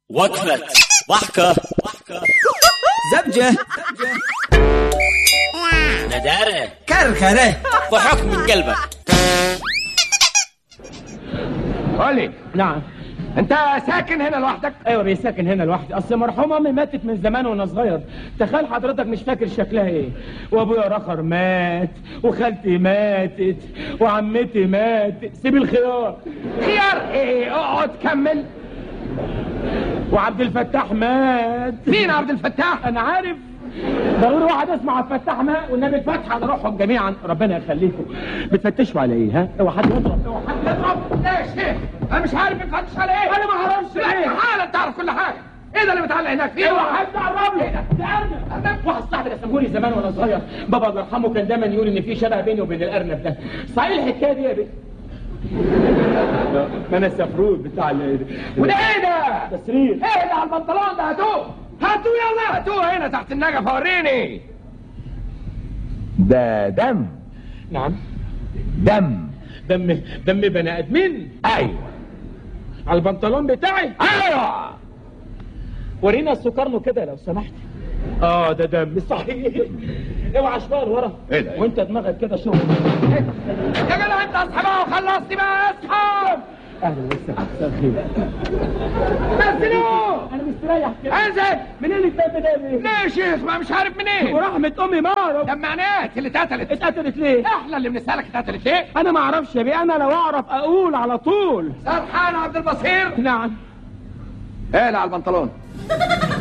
وقفة ضحكة زبجة ندارة كركرة ضحك من قلبك قولي نعم انت ساكن هنا لوحدك ايوه بيساكن هنا لوحدي اصل مرحوم امي ماتت من زمان وانا صغير تخيل حضرتك مش فاكر شكلها ايه وابويا رخر مات وخالتي ماتت وعمتي ماتت سيب الخيار خيار ايه اقعد كمل وعبد الفتاح مات مين عبد الفتاح انا عارف ضروري واحد اسمع عبد الفتاح مات والنبي فتح على روحهم جميعا ربنا يخليكم بتفتشوا على ايه ها اوعى حد يضرب اوعى حد يضرب لا يا شيخ انا مش عارف بتفتش على ايه انا ما اعرفش لا ليه حالا تعرف كل حاجه ايه ده اللي متعلق هناك فيه اوعى حد يقرب لي ده ارنب واحد صاحبي رسمهولي زمان وانا صغير بابا الله يرحمه كان دايما يقول ان في شبه بيني وبين الارنب ده صحيح الحكايه دي يا بيه ما انا السفروت بتاع ال وده ايه ده ده سرير ايه ده على البنطلون ده هاتوه هاتوه يلا هاتوه هنا تحت النجفه وريني ده دم نعم دم دم دم بني ادمين ايوه على البنطلون بتاعي ايوه ورينا السكرنو كده لو سمحت اه ده دم صحيح اوعى شويه لورا إيه ده؟ وانت دماغك كده شوف يا جدع انت اصحى بقى وخلصتي بقى اصحى اهلا وسهلا مساء الخير نزلوه انا مستريح كده انزل منين الدم ده ليه؟ ليه يا شيخ ما مش عارف منين ورحمة امي ما اعرف طب معناه اللي اتقتلت اتقتلت ليه؟ احنا اللي بنسالك اتقتلت ليه انا ما اعرفش يا بيه انا لو اعرف اقول على طول سرحان عبد البصير نعم اقلع البنطلون